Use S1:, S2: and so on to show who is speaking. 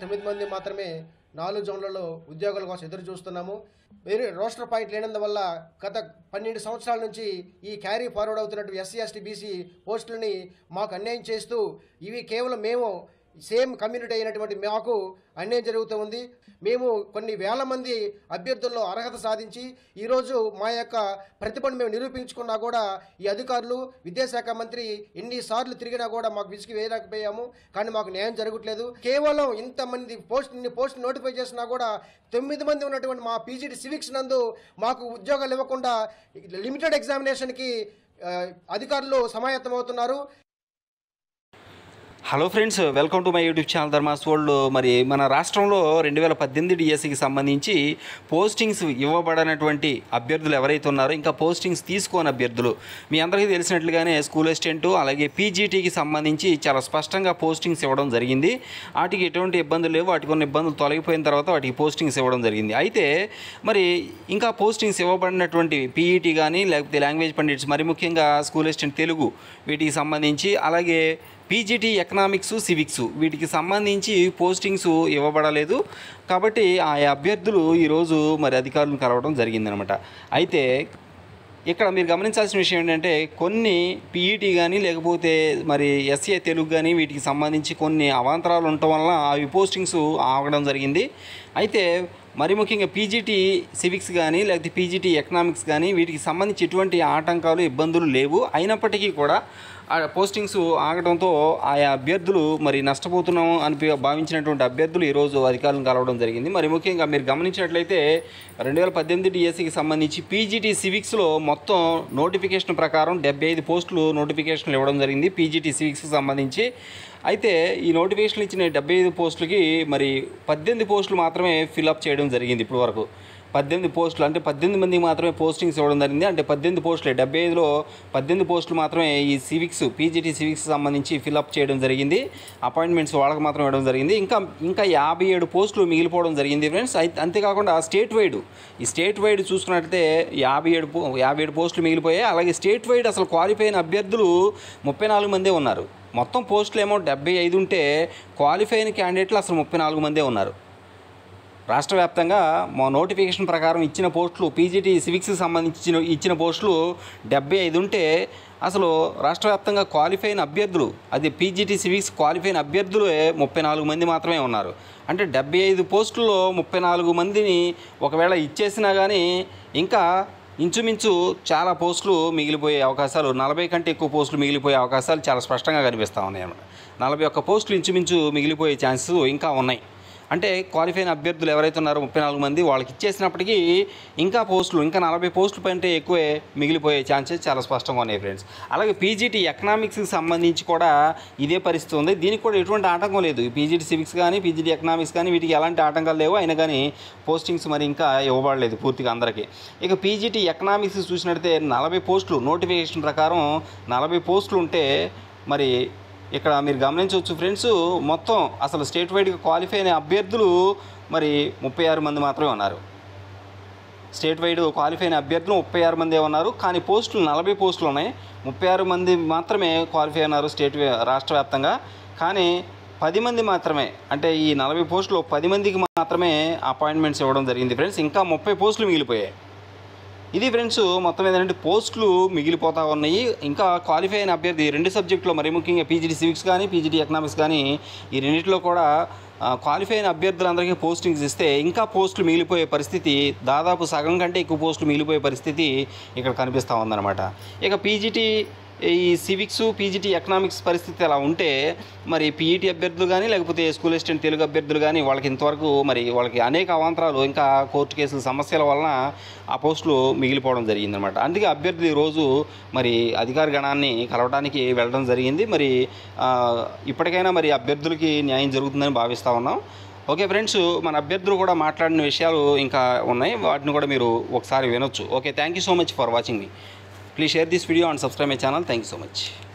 S1: తొమ్మిది మంది మాత్రమే నాలుగు జోన్లలో ఉద్యోగాల కోసం ఎదురు చూస్తున్నాము వేరే రోస్టర్ పాయింట్ లేనందువల్ల గత పన్నెండు సంవత్సరాల నుంచి ఈ క్యారీ ఫార్వర్డ్ అవుతున్నట్టు ఎస్సీ ఎస్టీ బీసీ పోస్టులని మాకు అన్యాయం చేస్తూ ఇవి కేవలం మేము సేమ్ కమ్యూనిటీ అయినటువంటి మాకు అన్యాయం జరుగుతూ ఉంది మేము కొన్ని వేల మంది అభ్యర్థుల్లో అర్హత సాధించి ఈరోజు మా యొక్క ప్రతిభను మేము నిరూపించుకున్నా కూడా ఈ అధికారులు విద్యాశాఖ మంత్రి ఎన్నిసార్లు తిరిగినా కూడా మాకు విసిగి వేయలేకపోయాము కానీ మాకు న్యాయం జరగట్లేదు కేవలం ఇంతమంది పోస్ట్ ఇన్ని పోస్ట్ నోటిఫై చేసినా కూడా తొమ్మిది మంది ఉన్నటువంటి మా పీజీటీ సివిక్స్ నందు మాకు ఉద్యోగాలు ఇవ్వకుండా లిమిటెడ్ ఎగ్జామినేషన్కి ఆ, అధికారులు సమాయత్తం అవుతున్నారు
S2: hello friends welcome to my YouTube channel Dharmas world మరి మన రాష్ట్రంలో రెండు వేల పద్దెనిమిది డిఎస్సికి సంబంధించి పోస్టింగ్స్ ఇవ్వబడినటువంటి అభ్యర్థులు ఎవరైతే ఉన్నారో ఇంకా పోస్టింగ్స్ తీసుకోని అభ్యర్థులు మీ అందరికీ తెలిసినట్లుగానే స్కూల్ అసిస్టెంట్ అలాగే పీజీటీకి సంబంధించి చాలా స్పష్టంగా పోస్టింగ్స్ ఇవ్వడం జరిగింది వాటికి ఎటువంటి ఇబ్బందులు లేవు వాటికి కొన్ని ఇబ్బందులు తొలగిపోయిన తర్వాత వాటికి పోస్టింగ్స్ ఇవ్వడం జరిగింది అయితే మరి ఇంకా పోస్టింగ్స్ ఇవ్వబడినటువంటి పీఈటీ కానీ లేకపోతే లాంగ్వేజ్ పండిట్స్ మరి ముఖ్యంగా స్కూల్ అసిస్టెంట్ తెలుగు వీటికి సంబంధించి అలాగే పీజీటీ ఎకనామిక్స్ సివిక్స్ వీటికి సంబంధించి పోస్టింగ్స్ ఇవ్వబడలేదు కాబట్టి ఆ అభ్యర్థులు ఈరోజు మరి అధికారులను కలవడం జరిగిందనమాట అయితే ఇక్కడ మీరు గమనించాల్సిన విషయం ఏంటంటే కొన్ని పీఈటీ కానీ లేకపోతే మరి ఎస్ఏ తెలుగు కానీ వీటికి సంబంధించి కొన్ని అవాంతరాలు ఉండటం వలన అవి పోస్టింగ్స్ ఆగడం జరిగింది అయితే మరి ముఖ్యంగా పీజీటీ సివిక్స్ కానీ లేకపోతే పీజీటీ ఎకనామిక్స్ కానీ వీటికి సంబంధించి ఎటువంటి ఆటంకాలు ఇబ్బందులు లేవు అయినప్పటికీ కూడా ఆ పోస్టింగ్స్ ఆగడంతో ఆయా అభ్యర్థులు మరి నష్టపోతున్నాం అని భావించినటువంటి అభ్యర్థులు ఈరోజు అధికారులను కలవడం జరిగింది మరి ముఖ్యంగా మీరు గమనించినట్లయితే రెండు వేల పద్దెనిమిది డిఎస్సికి సంబంధించి పీజీటీ సివిక్స్లో మొత్తం నోటిఫికేషన్ ప్రకారం డెబ్బై ఐదు పోస్టులు నోటిఫికేషన్లు ఇవ్వడం జరిగింది పీజీటీ సివిక్స్కి సంబంధించి అయితే ఈ నోటిఫికేషన్లు ఇచ్చిన డెబ్బై ఐదు పోస్టులకి మరి పద్దెనిమిది పోస్టులు మాత్రమే ఫిల్అప్ చేయడం జరిగింది ఇప్పటి వరకు పద్దెనిమిది పోస్టులు అంటే పద్దెనిమిది మందికి మాత్రమే పోస్టింగ్స్ ఇవ్వడం జరిగింది అంటే పద్దెనిమిది పోస్టులే డెబ్బై ఐదులో పద్దెనిమిది పోస్టులు మాత్రమే ఈ సివిక్స్ పీజీటీ సివిక్స్ సంబంధించి ఫిల్అప్ చేయడం జరిగింది అపాయింట్మెంట్స్ వాళ్ళకి మాత్రం ఇవ్వడం జరిగింది ఇంకా ఇంకా యాభై ఏడు పోస్టులు మిగిలిపోవడం జరిగింది ఫ్రెండ్స్ అయితే అంతేకాకుండా స్టేట్ వైడ్ ఈ స్టేట్ వైడ్ చూసుకున్నట్లయితే యాభై ఏడు పో- యాభై ఏడు పోస్టులు మిగిలిపోయాయి అలాగే స్టేట్ వైడ్ అసలు క్వాలిఫై అయిన అభ్యర్థులు ముప్పై నాలుగు మందే ఉన్నారు మొత్తం పోస్టులు ఏమో డెబ్బై ఐదు ఉంటే క్వాలిఫై అయిన క్యాండిడేట్లు అసలు ముప్పై నాలుగు మందే ఉన్నారు రాష్ట్ర వ్యాప్తంగా మా నోటిఫికేషన్ ప్రకారం ఇచ్చిన పోస్టులు పీజీటీ సివిక్స్కి సంబంధించిన ఇచ్చిన పోస్టులు డెబ్బై ఐదు ఉంటే అసలు రాష్ట్ర వ్యాప్తంగా క్వాలిఫై అయిన అభ్యర్థులు అది పీజీటీ సివిక్స్ క్వాలిఫై అయిన అభ్యర్థులే ముప్పై నాలుగు మంది మాత్రమే ఉన్నారు అంటే డెబ్బై ఐదు పోస్టుల్లో ముప్పై నాలుగు మందిని ఒకవేళ ఇచ్చేసినా కానీ ఇంకా ఇంచుమించు చాలా పోస్టులు మిగిలిపోయే అవకాశాలు నలభై కంటే ఎక్కువ పోస్టులు మిగిలిపోయే అవకాశాలు చాలా స్పష్టంగా కనిపిస్తూ ఉన్నాయి అన్నమాట నలభై ఒక్క పోస్టులు ఇంచుమించు మిగిలిపోయే ఛాన్సెస్ ఇంకా ఉన్నాయి అంటే క్వాలిఫై అయిన అభ్యర్థులు ఎవరైతే ఉన్నారో ముప్పై నాలుగు మంది వాళ్ళకి ఇచ్చేసినప్పటికీ ఇంకా పోస్టులు ఇంకా నలభై పోస్టులు కంటే ఎక్కువే మిగిలిపోయే ఛాన్సెస్ చాలా స్పష్టంగా ఉన్నాయి ఫ్రెండ్స్ అలాగే పీజీటీ ఎకనామిక్స్కి సంబంధించి కూడా ఇదే పరిస్థితి ఉంది దీనికి కూడా ఎటువంటి ఆటంకం లేదు పీజీటీ సివిక్స్ కానీ పీజీటీ ఎకనామిక్స్ కానీ వీటికి ఎలాంటి ఆటంకాలు లేవు అయినా కానీ పోస్టింగ్స్ మరి ఇంకా ఇవ్వబడలేదు పూర్తిగా అందరికీ ఇక పీజీటీ ఎకనామిక్స్ చూసినట్లయితే నలభై పోస్టులు నోటిఫికేషన్ ప్రకారం నలభై పోస్టులు ఉంటే మరి ఇక్కడ మీరు గమనించవచ్చు ఫ్రెండ్స్ మొత్తం అసలు స్టేట్ వైడ్గా క్వాలిఫై అయిన అభ్యర్థులు మరి ముప్పై ఆరు మంది మాత్రమే ఉన్నారు స్టేట్ వైడ్ క్వాలిఫై అయిన అభ్యర్థులు ముప్పై ఆరు మంది ఉన్నారు కానీ పోస్టులు నలభై పోస్టులు ఉన్నాయి ముప్పై ఆరు మంది మాత్రమే క్వాలిఫై అయినారు స్టేట్ వే- రాష్ట్ర వ్యాప్తంగా కానీ పది మంది మాత్రమే అంటే ఈ నలభై పోస్టులు పది మందికి మాత్రమే అపాయింట్మెంట్స్ ఇవ్వడం జరిగింది ఫ్రెండ్స్ ఇంకా ముప్పై పోస్టులు మిగిలిపోయాయి ఇది ఫ్రెండ్స్ మొత్తం ఏంటంటే పోస్టులు మిగిలిపోతూ ఉన్నాయి ఇంకా క్వాలిఫై అయిన అభ్యర్థి రెండు సబ్జెక్టులో మరి ముఖ్యంగా పీజీడీ సివిక్స్ కానీ పీజీడీ ఎకనామిక్స్ కానీ ఈ రెండింటిలో కూడా ఆ, క్వాలిఫై అయిన అభ్యర్థులందరికీ పోస్టింగ్స్ ఇస్తే ఇంకా పోస్టులు మిగిలిపోయే పరిస్థితి దాదాపు సగం కంటే ఎక్కువ పోస్టులు మిగిలిపోయే పరిస్థితి ఇక్కడ కనిపిస్తూ ఉందన్నమాట ఇక పీజీటీ ఈ సివిక్స్ పీజీటీ ఎకనామిక్స్ పరిస్థితి అలా ఉంటే మరి పీఈటీ అభ్యర్థులు కానీ లేకపోతే స్కూల్ అసిస్టెంట్ తెలుగు అభ్యర్థులు కానీ వాళ్ళకి ఇంతవరకు మరి వాళ్ళకి అనేక అవాంతరాలు ఇంకా కోర్టు కేసుల సమస్యల వలన ఆ పోస్టులు మిగిలిపోవడం జరిగిందనమాట అందుకే అభ్యర్థులు ఈరోజు మరి అధికార గణాన్ని కలవడానికి వెళ్ళడం జరిగింది మరి ఆ, ఇప్పటికైనా మరి అభ్యర్థులకి న్యాయం జరుగుతుందని భావిస్తూ ఉన్నాం ఓకే ఫ్రెండ్స్ మన అభ్యర్థులు కూడా మాట్లాడిన విషయాలు ఇంకా ఉన్నాయి వాటిని కూడా మీరు ఒకసారి వినొచ్చు okay thank you so much for watching మీ please share this video and subscribe my channel thank you so much